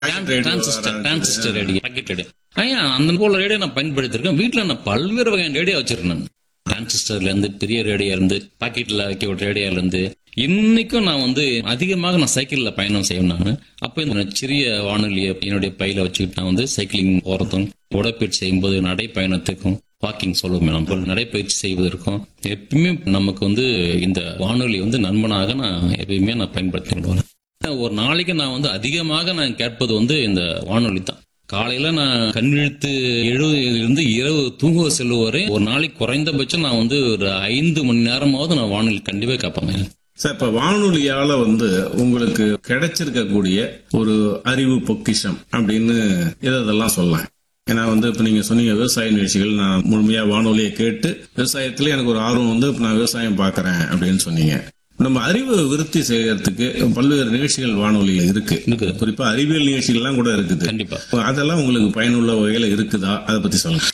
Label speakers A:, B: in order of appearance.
A: Transistor transistor radio pocket radio ஐயா அந்த போல ரேடியோ நான் பயன்படுத்திருக்கேன் வீட்டுல நான் பல்வேறு வகையான ரேடியோ வச்சிருக்கேன் டிரான்சிஸ்டர்ல இருந்து பெரிய ரேடியோ இருந்து பாக்கெட்ல வைக்க ரேடியோல இருந்து இன்னைக்கும் நான் வந்து அதிகமாக நான் சைக்கிள்ல பயணம் செய்வேன் நான் அப்ப இந்த சிறிய வானொலியை என்னுடைய பையில வச்சுக்கிட்டு நான் வந்து சைக்கிளிங் போறதும் உடற்பயிற்சி செய்யும்போது நடைப்பயணத்துக்கும் வாக்கிங் சொல்லுவோம் நம்ம நடைப்பயிற்சி செய்வதற்கும் எப்பயுமே நமக்கு வந்து இந்த வானொலி வந்து நண்பனாக நான் எப்பயுமே நான் பயன்படுத்திட்டு வரேன் ஒரு நாளைக்கு நான் வந்து அதிகமாக நான் கேட்பது வந்து இந்த வானொலி தான் காலையில நான் கண் விழித்து எழுவதிலிருந்து இரவு தூங்க செல்லும் வரை ஒரு நாளைக்கு குறைந்தபட்சம் நான் வந்து ஒரு ஐந்து மணி நேரமாவது நான் வானொலி கண்டிப்பா கேட்பேங்க
B: சார் இப்ப வானொலியால வந்து உங்களுக்கு கிடைச்சிருக்கக்கூடிய ஒரு அறிவு பொக்கிஷம் அப்படின்னு இதெல்லாம் சொல்லலாம் ஏன்னா வந்து இப்ப நீங்க சொன்னீங்க விவசாய நிகழ்ச்சிகள் நான் முழுமையா வானொலியை கேட்டு விவசாயத்துல எனக்கு ஒரு ஆர்வம் வந்து இப்ப நான் விவசாயம் பாக்குறேன் அப்படின்னு சொன்னீங்க நம்ம அறிவு விருத்தி செய்யறதுக்கு பல்வேறு நிகழ்ச்சிகள் வானொலியில இருக்கு
A: இருக்குது.
B: குறிப்பா அறிவியல் நிகழ்ச்சிகள்லாம் கூட இருக்குது
A: கண்டிப்பா
B: அதெல்லாம் உங்களுக்கு பயனுள்ள வகையில இருக்குதா அதை பத்தி சொல்லுங்க